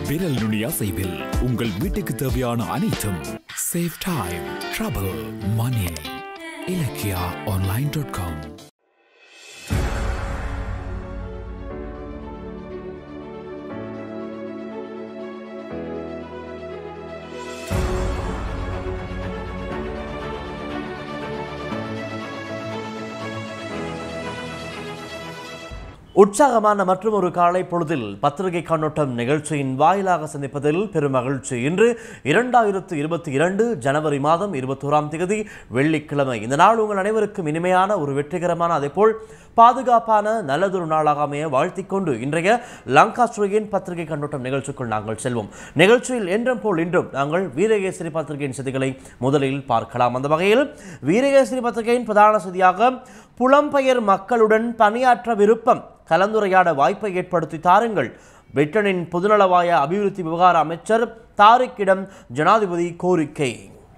விரல் நுனி அசைவில் உங்கள் வீட்டுக்கு தேவையான அனைத்தும் save time trouble money Ilakkiya online dot com உற்சாகமான மற்றும் ஒரு காலை பொழுதில் பத்திரிகை கண்ணோட்டம் நிகழ்ச்சியின் வாயிலாக சந்திப்பதில் பெரும் மகிழ்ச்சி இன்று இரண்டாயிரத்து இருபத்தி இரண்டு ஜனவரி மாதம் இருபத்தோராம் தேதி வெள்ளிக்கிழமை இந்த நாள் உங்கள் அனைவருக்கும் இனிமையான ஒரு வெற்றிகரமான அதேபோல் பாதுகாப்பான நல்லதொரு நாளாக அமைய வாழ்த்திக் கொண்டு இன்றைய லங்காஸ்ட்ரியின் பத்திரிகை கண்ணோட்டம் நிகழ்ச்சிக்குள் நாங்கள் செல்வோம் நிகழ்ச்சியில் என்றும் போல் இன்றும் நாங்கள் வீரகேசரி பத்திரிகையின் செய்திகளை முதலில் பார்க்கலாம் அந்த வகையில் வீரகேசரி பத்திரிகையின் பிரதான செய்தியாக புலம்பெயர் மக்களுடன் பணியாற்ற விருப்பம் கலந்துரையாட வாய்ப்பை ஏற்படுத்தி தாருங்கள் பிரிட்டனின் பொதுநலவாய அபிவிருத்தி விவகார அமைச்சர் தாரிக்கிடம் ஜனாதிபதி கோரிக்கை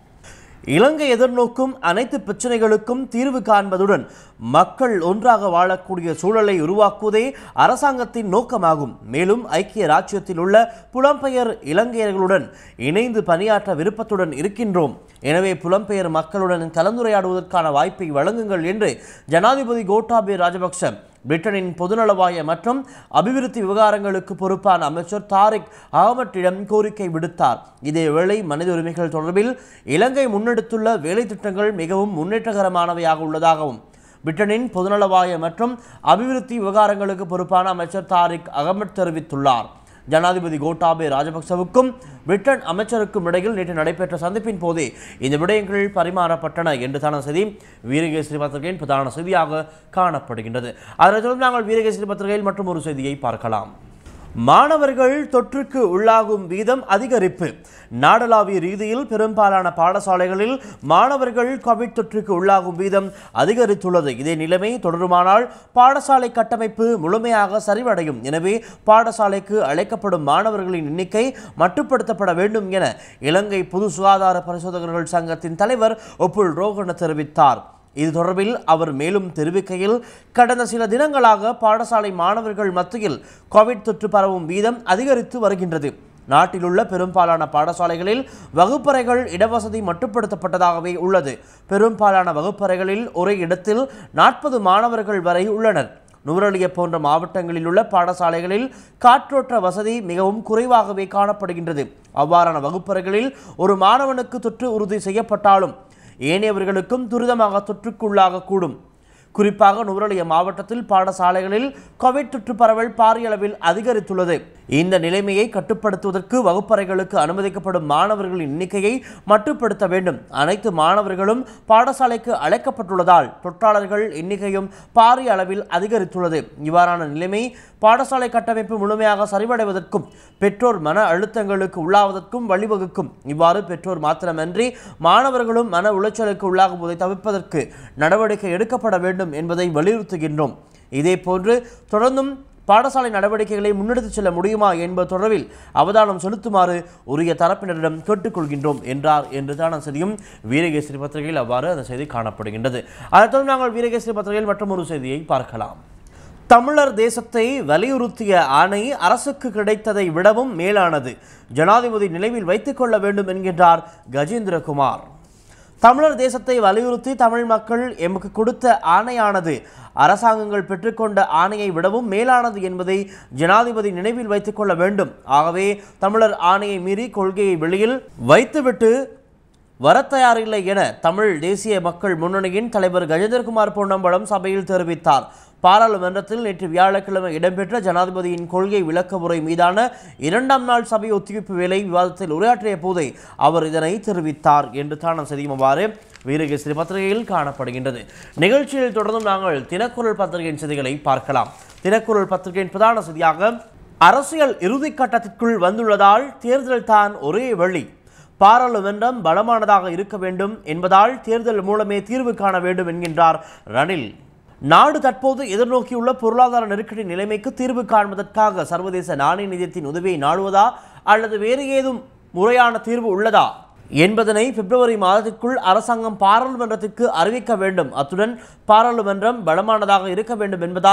இலங்கை எதிர்நோக்கும் அனைத்து பிரச்சனைகளுக்கும் தீர்வு காண்பதுடன் மக்கள் ஒன்றாக வாழக்கூடிய சூழலை உருவாக்குவதே அரசாங்கத்தின் நோக்கமாகும் மேலும் ஐக்கிய ராச்சியத்தில் உள்ள புலம்பெயர் இலங்கையர்களுடன் இணைந்து பணியாற்ற விருப்பத்துடன் இருக்கின்றோம் எனவே புலம்பெயர் மக்களுடன் கலந்துரையாடுவதற்கான வாய்ப்பை வழங்குங்கள் என்று ஜனாதிபதி கோட்டாபே ராஜபக்ஷ பிரிட்டனின் பொதுநலவாய மற்றும் அபிவிருத்தி விவகாரங்களுக்கு பொறுப்பான அமைச்சர் தாரிக் அகமட்டிடம் கோரிக்கை விடுத்தார் இதேவேளை மனித உரிமைகள் தொடர்பில் இலங்கை முன்னெடுத்துள்ள வேலை திட்டங்கள் மிகவும் முன்னேற்றகரமானவையாக உள்ளதாகவும் பிரிட்டனின் பொதுநலவாய மற்றும் அபிவிருத்தி விவகாரங்களுக்கு பொறுப்பான அமைச்சர் தாரிக் அகமட் தெரிவித்துள்ளார் ஜனாதிபதி கோட்டாபே ராஜபக்சவுக்கும் பிரிட்டன் அமைச்சருக்கும் இடையில் நேற்று நடைபெற்ற சந்திப்பின் போதே இந்த விடயங்கள் பரிமாறப்பட்டன என்று தான செய்தி வீரகேசரி பத்திரிகையின் பிரதான செய்தியாக காணப்படுகின்றது அதனைத் தொடர்ந்து நாங்கள் வீரகேசரி பத்திரிகையில் மற்றும் ஒரு செய்தியை பார்க்கலாம் மாணவர்கள் தொற்றுக்கு உள்ளாகும் வீதம் அதிகரிப்பு நாடளாவிய ரீதியில் பெரும்பாலான பாடசாலைகளில் மாணவர்கள் கோவிட் தொற்றுக்கு உள்ளாகும் வீதம் அதிகரித்துள்ளது இதே நிலைமை தொடருமானால் பாடசாலை கட்டமைப்பு முழுமையாக சரிவடையும் எனவே பாடசாலைக்கு அழைக்கப்படும் மாணவர்களின் எண்ணிக்கை மட்டுப்படுத்தப்பட வேண்டும் என இலங்கை பொது சுகாதார பரிசோதகர்கள் சங்கத்தின் தலைவர் ஒப்புல் ரோகன தெரிவித்தார் இது தொடர்பில் அவர் மேலும் தெரிவிக்கையில் கடந்த சில தினங்களாக பாடசாலை மாணவர்கள் மத்தியில் கோவிட் தொற்று பரவும் வீதம் அதிகரித்து வருகின்றது நாட்டிலுள்ள பெரும்பாலான பாடசாலைகளில் வகுப்பறைகள் இடவசதி மட்டுப்படுத்தப்பட்டதாகவே உள்ளது பெரும்பாலான வகுப்பறைகளில் ஒரே இடத்தில் நாற்பது மாணவர்கள் வரை உள்ளனர் நூரலிய போன்ற மாவட்டங்களில் உள்ள பாடசாலைகளில் காற்றோட்ட வசதி மிகவும் குறைவாகவே காணப்படுகின்றது அவ்வாறான வகுப்பறைகளில் ஒரு மாணவனுக்கு தொற்று உறுதி செய்யப்பட்டாலும் ஏனையவர்களுக்கும் துரிதமாக தொற்றுக்குள்ளாகக்கூடும் குறிப்பாக நுவரலிய மாவட்டத்தில் பாடசாலைகளில் கோவிட் தொற்று பரவல் பாரிய அளவில் அதிகரித்துள்ளது இந்த நிலைமையை கட்டுப்படுத்துவதற்கு வகுப்பறைகளுக்கு அனுமதிக்கப்படும் மாணவர்களின் எண்ணிக்கையை மட்டுப்படுத்த வேண்டும் அனைத்து மாணவர்களும் பாடசாலைக்கு அழைக்கப்பட்டுள்ளதால் தொற்றாளர்கள் எண்ணிக்கையும் பாரிய அளவில் அதிகரித்துள்ளது இவ்வாறான நிலைமை பாடசாலை கட்டமைப்பு முழுமையாக சரிவடைவதற்கும் பெற்றோர் மன அழுத்தங்களுக்கு உள்ளாவதற்கும் வழிவகுக்கும் இவ்வாறு பெற்றோர் மாத்திரமன்றி மாணவர்களும் மன உளைச்சலுக்கு உள்ளாகுவதை தவிர்ப்பதற்கு நடவடிக்கை எடுக்கப்பட வேண்டும் என்பதை வலியுறுத்துகின்றோம் இதேபோன்று தொடர்ந்தும் பாடசாலை நடவடிக்கைகளை முன்னெடுத்துச் செல்ல முடியுமா என்பது தொடர்பில் அவதானம் செலுத்துமாறு உரிய தரப்பினரிடம் கேட்டுக்கொள்கின்றோம் என்றார் என்று தான் செய்தியும் வீரகேசரி பத்திரிகையில் அவ்வாறு அந்த செய்தி காணப்படுகின்றது அதைத் தொடர்ந்து நாங்கள் வீரகேசரி பத்திரிகையில் மற்றும் ஒரு செய்தியை பார்க்கலாம் தமிழர் தேசத்தை வலியுறுத்திய ஆணை அரசுக்கு கிடைத்ததை விடவும் மேலானது ஜனாதிபதி நினைவில் வைத்துக் கொள்ள வேண்டும் என்கின்றார் கஜேந்திரகுமார் தமிழர் தேசத்தை வலியுறுத்தி தமிழ் மக்கள் எமக்கு கொடுத்த ஆணையானது அரசாங்கங்கள் பெற்றுக்கொண்ட ஆணையை விடவும் மேலானது என்பதை ஜனாதிபதி நினைவில் வைத்துக் கொள்ள வேண்டும் ஆகவே தமிழர் ஆணையை மீறி கொள்கையை வெளியில் வைத்துவிட்டு வரத்தயாரில்லை என தமிழ் தேசிய மக்கள் முன்னணியின் தலைவர் கஜேந்திரகுமார் பொன்னம்பலம் சபையில் தெரிவித்தார் பாராளுமன்றத்தில் நேற்று வியாழக்கிழமை இடம்பெற்ற ஜனாதிபதியின் கொள்கை விளக்க உரை மீதான இரண்டாம் நாள் சபை ஒத்திவைப்பு வேலை விவாதத்தில் உரையாற்றிய போதே அவர் இதனை தெரிவித்தார் என்று தான் செய்தியும் அவ்வாறு வீரகேசரி பத்திரிகையில் காணப்படுகின்றது நிகழ்ச்சியில் தொடர்ந்தும் நாங்கள் தினக்குரல் பத்திரிகையின் செய்திகளை பார்க்கலாம் தினக்குரல் பத்திரிகையின் பிரதான செய்தியாக அரசியல் இறுதிக்கட்டத்திற்குள் வந்துள்ளதால் தேர்தல் தான் ஒரே வழி பாராளுமன்றம் பலமானதாக இருக்க வேண்டும் என்பதால் தேர்தல் மூலமே தீர்வு காண வேண்டும் என்கின்றார் ரணில் நாடு தற்போது எதிர்நோக்கியுள்ள பொருளாதார நெருக்கடி நிலைமைக்கு தீர்வு காண்பதற்காக சர்வதேச நாணய நிதியத்தின் உதவியை நாடுவதா அல்லது வேறு ஏதும் முறையான தீர்வு உள்ளதா என்பதனை பிப்ரவரி மாதத்திற்குள் அரசாங்கம் பாராளுமன்றத்திற்கு அறிவிக்க வேண்டும் அத்துடன் பாராளுமன்றம் பலமானதாக இருக்க வேண்டும் என்பதால்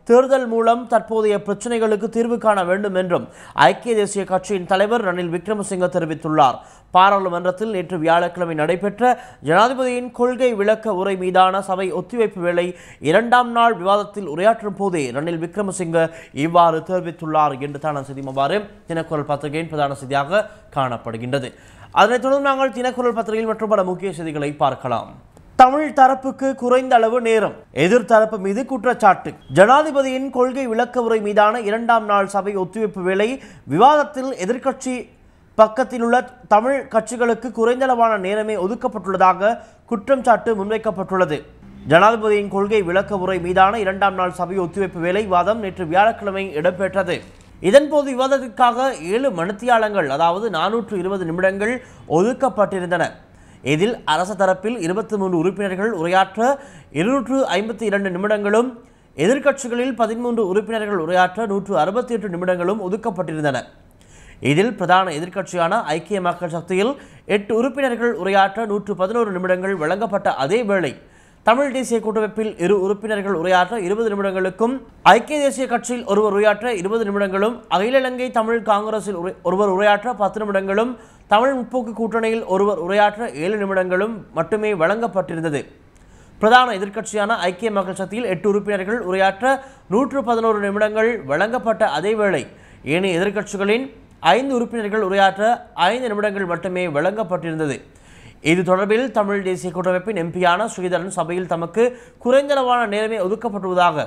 தேர்தல் மூலம் தற்போதைய பிரச்சனைகளுக்கு தீர்வு காண வேண்டும் என்றும் ஐக்கிய தேசிய கட்சியின் தலைவர் ரணில் விக்ரமசிங்க தெரிவித்துள்ளார் பாராளுமன்றத்தில் நேற்று வியாழக்கிழமை நடைபெற்ற ஜனாதிபதியின் கொள்கை விளக்க உரை மீதான சபை ஒத்திவைப்பு வேளை இரண்டாம் நாள் விவாதத்தில் உரையாற்றும் போதே ரணில் விக்ரமசிங்க இவ்வாறு தெரிவித்துள்ளார் என்று தான செய்திமவாறு தினக்குரல் பத்திரிகையின் பிரதான செய்தியாக காணப்படுகின்றது அதனைத் தொடர்ந்து நாங்கள் தினக்குரல் பத்திரிகையில் மற்றும் பல முக்கிய செய்திகளை பார்க்கலாம் தமிழ் தரப்புக்கு குறைந்த அளவு நேரம் எதிர்த்தரப்பு மீது குற்றச்சாட்டு ஜனாதிபதியின் கொள்கை விளக்க உரை மீதான இரண்டாம் நாள் சபை ஒத்திவைப்பு வேளை விவாதத்தில் எதிர்க்கட்சி பக்கத்தில் உள்ள தமிழ் கட்சிகளுக்கு குறைந்தளவான நேரமே ஒதுக்கப்பட்டுள்ளதாக குற்றம் சாட்டு முன்வைக்கப்பட்டுள்ளது ஜனாதிபதியின் கொள்கை விளக்க உரை மீதான இரண்டாம் நாள் சபை ஒத்திவைப்பு வேலை விவாதம் நேற்று வியாழக்கிழமை இடம்பெற்றது இதன்போது விவாதத்திற்காக ஏழு மணித்தியாலங்கள் அதாவது நானூற்று இருபது நிமிடங்கள் ஒதுக்கப்பட்டிருந்தன இதில் அரச தரப்பில் இருபத்தி மூன்று உறுப்பினர்கள் உரையாற்ற இருநூற்று ஐம்பத்தி இரண்டு நிமிடங்களும் எதிர்க்கட்சிகளில் பதிமூன்று உறுப்பினர்கள் உரையாற்ற நூற்று அறுபத்தி எட்டு நிமிடங்களும் ஒதுக்கப்பட்டிருந்தன இதில் பிரதான எதிர்க்கட்சியான ஐக்கிய மக்கள் சக்தியில் எட்டு உறுப்பினர்கள் உரையாற்ற நூற்று பதினோரு நிமிடங்கள் வழங்கப்பட்ட அதே வேளை தமிழ் தேசிய கூட்டமைப்பில் இரு உறுப்பினர்கள் உரையாற்ற இருபது நிமிடங்களுக்கும் ஐக்கிய தேசிய கட்சியில் ஒருவர் உரையாற்ற இருபது நிமிடங்களும் அகில இலங்கை தமிழ் காங்கிரஸில் உரை- ஒருவர் உரையாற்ற பத்து நிமிடங்களும் தமிழ் முற்போக்கு கூட்டணியில் ஒருவர் உரையாற்ற ஏழு நிமிடங்களும் மட்டுமே வழங்கப்பட்டிருந்தது பிரதான எதிர்க்கட்சியான ஐக்கிய மக்கள் சக்தியில் எட்டு உறுப்பினர்கள் உரையாற்ற நூற்று பதினோரு நிமிடங்கள் வழங்கப்பட்ட அதேவேளை ஏனைய எதிர்க்கட்சிகளின் ஐந்து உறுப்பினர்கள் உரையாற்ற ஐந்து நிமிடங்கள் மட்டுமே வழங்கப்பட்டிருந்தது இது தொடர்பில் தமிழ் தேசிய கூட்டமைப்பின் எம்பியான ஸ்ரீதரன் சபையில் தமக்கு குறைந்தளவான நேரமே ஒதுக்கப்பட்டுள்ளதாக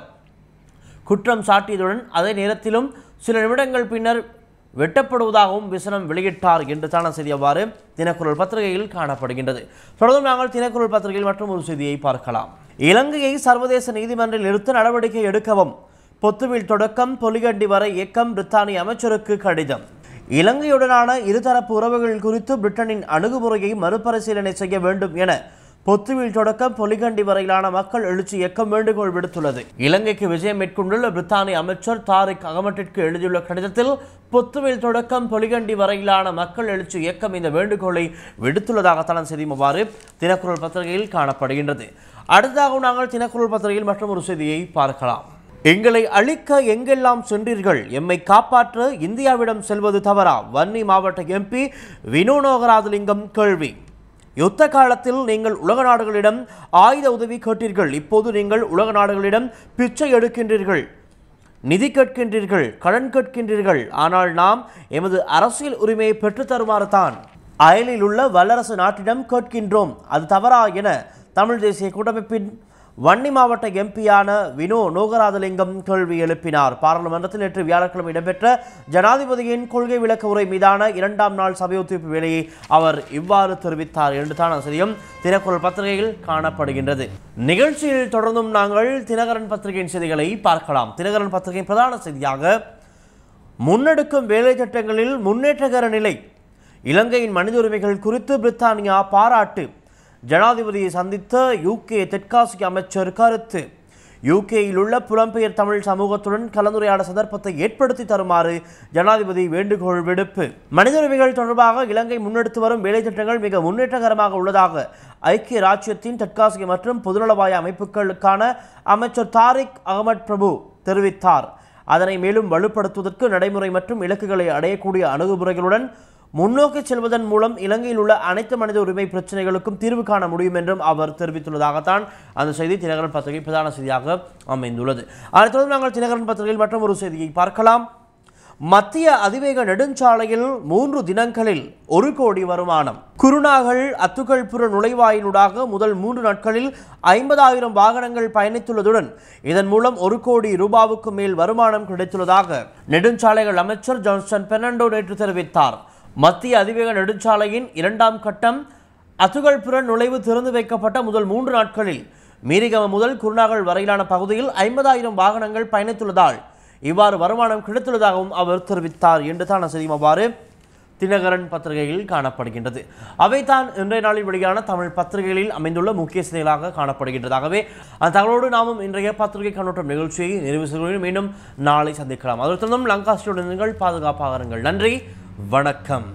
குற்றம் சாட்டியதுடன் அதே நேரத்திலும் சில நிமிடங்கள் பின்னர் வெட்டப்படுவதாகவும் விசனம் வெளியிட்டார் என்று தான செய்தி அவ்வாறு தினக்குரல் பத்திரிகையில் காணப்படுகின்றது தொடர்ந்து நாங்கள் தினக்குரல் பத்திரிகையில் மற்றும் ஒரு செய்தியை பார்க்கலாம் இலங்கையை சர்வதேச நீதிமன்றில் நிறுத்த நடவடிக்கை எடுக்கவும் பொத்துவில் தொடக்கம் பொலிகண்டி வரை இயக்கம் பிரித்தானிய அமைச்சருக்கு கடிதம் இலங்கையுடனான இருதரப்பு உறவுகள் குறித்து பிரிட்டனின் அணுகுமுறையை மறுபரிசீலனை செய்ய வேண்டும் என பொத்துவில் தொடக்கம் பொலிகண்டி வரையிலான மக்கள் எழுச்சி இயக்கம் வேண்டுகோள் விடுத்துள்ளது இலங்கைக்கு விஜயம் மேற்கொண்டுள்ள பிரித்தானிய அமைச்சர் தாரிக் அகமட்டிற்கு எழுதியுள்ள கடிதத்தில் பொத்துவில் தொடக்கம் பொலிகண்டி வரையிலான மக்கள் எழுச்சி இயக்கம் இந்த வேண்டுகோளை விடுத்துள்ளதாக தனது செய்தி அவ்வாறு தினக்குரல் பத்திரிகையில் காணப்படுகின்றது அடுத்ததாக நாங்கள் தினக்குரல் பத்திரிகையில் மற்றும் ஒரு செய்தியை பார்க்கலாம் எங்களை அழிக்க எங்கெல்லாம் சென்றீர்கள் எம்மை காப்பாற்ற இந்தியாவிடம் செல்வது தவறா வன்னி மாவட்ட எம்பி வினோனோகராஜலிங்கம் கேள்வி யுத்த காலத்தில் நீங்கள் உலக நாடுகளிடம் ஆயுத உதவி கேட்டீர்கள் இப்போது நீங்கள் உலக நாடுகளிடம் பிச்சை எடுக்கின்றீர்கள் நிதி கேட்கின்றீர்கள் கடன் கேட்கின்றீர்கள் ஆனால் நாம் எமது அரசியல் உரிமையை பெற்றுத்தருமாறு தான் அயலில் உள்ள வல்லரசு நாட்டிடம் கேட்கின்றோம் அது தவறா என தமிழ் தேசிய கூட்டமைப்பின் வன்னி மாவட்ட எம்பியான வினோ நோகராஜலிங்கம் கேள்வி எழுப்பினார் பாராளுமன்றத்தில் நேற்று வியாழக்கிழமை இடம்பெற்ற ஜனாதிபதியின் கொள்கை விளக்க உரை மீதான இரண்டாம் நாள் சபை ஒத்திவைப்பு வேலையை அவர் இவ்வாறு தெரிவித்தார் என்று தான் செய்தியும் தினக்குரல் பத்திரிகையில் காணப்படுகின்றது நிகழ்ச்சியில் தொடர்ந்தும் நாங்கள் தினகரன் பத்திரிகையின் செய்திகளை பார்க்கலாம் தினகரன் பத்திரிகையின் பிரதான செய்தியாக முன்னெடுக்கும் வேலை திட்டங்களில் முன்னேற்றகர நிலை இலங்கையின் மனித உரிமைகள் குறித்து பிரித்தானியா பாராட்டு ஜனாதிபதியை சந்தித்த யூகே தெற்காசிய அமைச்சர் கருத்து யூகேயில் உள்ள புலம்பெயர் தமிழ் சமூகத்துடன் கலந்துரையாட சந்தர்ப்பத்தை ஏற்படுத்தி தருமாறு ஜனாதிபதி வேண்டுகோள் விடுப்பு மனித உரிமைகள் தொடர்பாக இலங்கை முன்னெடுத்து வரும் வேலை திட்டங்கள் மிக முன்னேற்றகரமாக உள்ளதாக ஐக்கிய ராச்சியத்தின் தெற்காசிய மற்றும் பொதுநலவாய அமைப்புகளுக்கான அமைச்சர் தாரிக் அகமட் பிரபு தெரிவித்தார் அதனை மேலும் வலுப்படுத்துவதற்கு நடைமுறை மற்றும் இலக்குகளை அடையக்கூடிய அணுகுமுறைகளுடன் முன்னோக்கி செல்வதன் மூலம் இலங்கையில் உள்ள அனைத்து மனித உரிமை பிரச்சனைகளுக்கும் தீர்வு காண முடியும் என்றும் அவர் தெரிவித்துள்ளதாகத்தான் அந்த செய்தி தினகரன் பத்திரிகை பிரதான செய்தியாக அமைந்துள்ளது அதைத் தொடர்ந்து நாங்கள் தினகரன் பத்திரிகையில் மற்றும் ஒரு செய்தியை பார்க்கலாம் மத்திய அதிவேக நெடுஞ்சாலையில் மூன்று தினங்களில் ஒரு கோடி வருமானம் குருநாகல் அத்துகள்புர நுழைவாயிலூடாக முதல் மூன்று நாட்களில் ஐம்பதாயிரம் வாகனங்கள் பயணித்துள்ளதுடன் இதன் மூலம் ஒரு கோடி ரூபாவுக்கு மேல் வருமானம் கிடைத்துள்ளதாக நெடுஞ்சாலைகள் அமைச்சர் ஜான்சன் பெர்னாண்டோ நேற்று தெரிவித்தார் மத்திய அதிவேக நெடுஞ்சாலையின் இரண்டாம் கட்டம் அத்துகள்புர நுழைவு திறந்து வைக்கப்பட்ட முதல் மூன்று நாட்களில் மீரிகம முதல் குருநாகல் வரையிலான பகுதியில் ஐம்பதாயிரம் வாகனங்கள் பயணித்துள்ளதால் இவ்வாறு வருமானம் கிடைத்துள்ளதாகவும் அவர் தெரிவித்தார் என்று தான் செய்தியும் அவ்வாறு தினகரன் பத்திரிகையில் காணப்படுகின்றது அவைதான் இன்றைய நாளில் வெளியான தமிழ் பத்திரிகைகளில் அமைந்துள்ள முக்கிய செய்திகளாக காணப்படுகின்றதாகவே அந்த தகவலோடு நாமும் இன்றைய பத்திரிகை கண்ணோட்டம் நிகழ்ச்சியை நிறைவு செய்கிறோம் மீண்டும் நாளை சந்திக்கலாம் அதற்கு லங்காஸ்டியுடன் நீங்கள் பாதுகாப்பாக இருங்கள் நன்றி வணக்கம்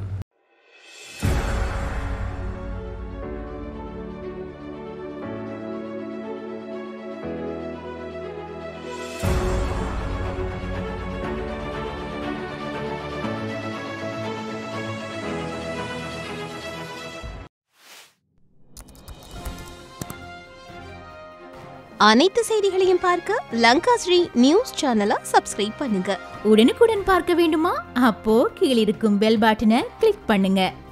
அனைத்து செய்திகளையும் பார்க்க லங்கா ஸ்ரீ நியூஸ் சேனலை சப்ஸ்கிரைப் பண்ணுங்க உடனுக்குடன் பார்க்க வேண்டுமா அப்போ கீழிருக்கும் பெல் பட்டனை கிளிக் பண்ணுங்க